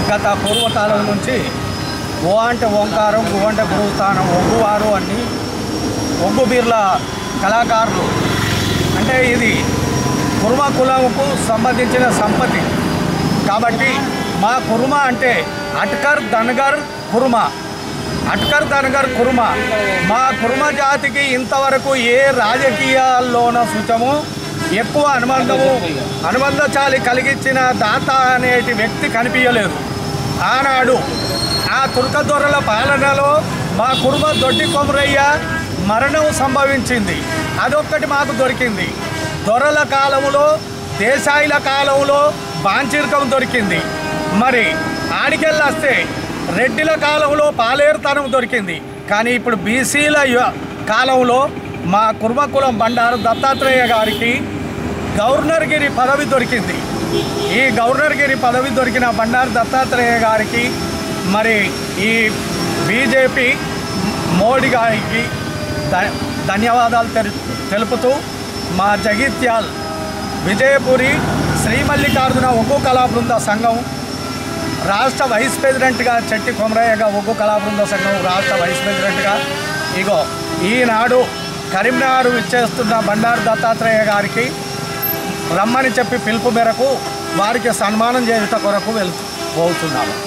గత పూర్వకాలం నుంచి ఓ అంటే ఓంకారం గు అంటే గురుస్థానం ఒగ్గువారు అని ఒగ్గు బీర్ల కళాకారులు అంటే ఇది కుర్మ కులంకు సంబంధించిన సంపత్తి కాబట్టి మా కుర్మ అంటే అట్కర్ ధనగర్ కుర్మ అట్కర్ ధనగర్ కుర్మ మా కుర్మ జాతికి ఇంతవరకు ఏ రాజకీయాల్లోన సూచము ఎక్కువ అనుబంధము అనుబంధచాలి కలిగించిన దాత అనేటి వ్యక్తి కనిపించలేదు ఆనాడు ఆ తుర్కదొరల పాలనలో మా కుర్మ దొడ్డి కొమరయ్య మరణం సంభవించింది అదొక్కటి మాకు దొరికింది దొరల కాలంలో దేశాయిల కాలంలో బాంచిరకం దొరికింది మరి ఆడికెళ్ళి వస్తే రెడ్డిల కాలంలో పాలేరుతనం దొరికింది కానీ ఇప్పుడు బీసీల య- కాలంలో మా కుర్మకులం బండారు దత్తాత్రేయ గారికి గవర్నర్గిరి పదవి దొరికింది ఈ గవర్నర్గిరి పదవి దొరికిన బండారు దత్తాత్రేయ గారికి మరి ఈ బీజేపీ మోడీ గారికి ధ- ధన్యవాదాలు తెలు- తెలుపుతూ మా జగిత్యాల్ విజయపురి శ్రీ మల్లికార్జున ఒగ్గు కళా బృంద సంఘం రాష్ట్ర వైస్ ప్రెసిడెంట్గా చెట్టి కొమరయ్యగా ఒగ్గు కళా బృంద సంఘం రాష్ట్ర వైస్ ప్రెసిడెంట్గా ఇగో ఈనాడు కరీంనగర్ ఇచ్చేస్తున్న బండారు దత్తాత్రేయ గారికి రమ్మని చెప్పి పిలుపు మేరకు వారికి సన్మానం చేయుట కొరకు వెళ్ పోతున్నాము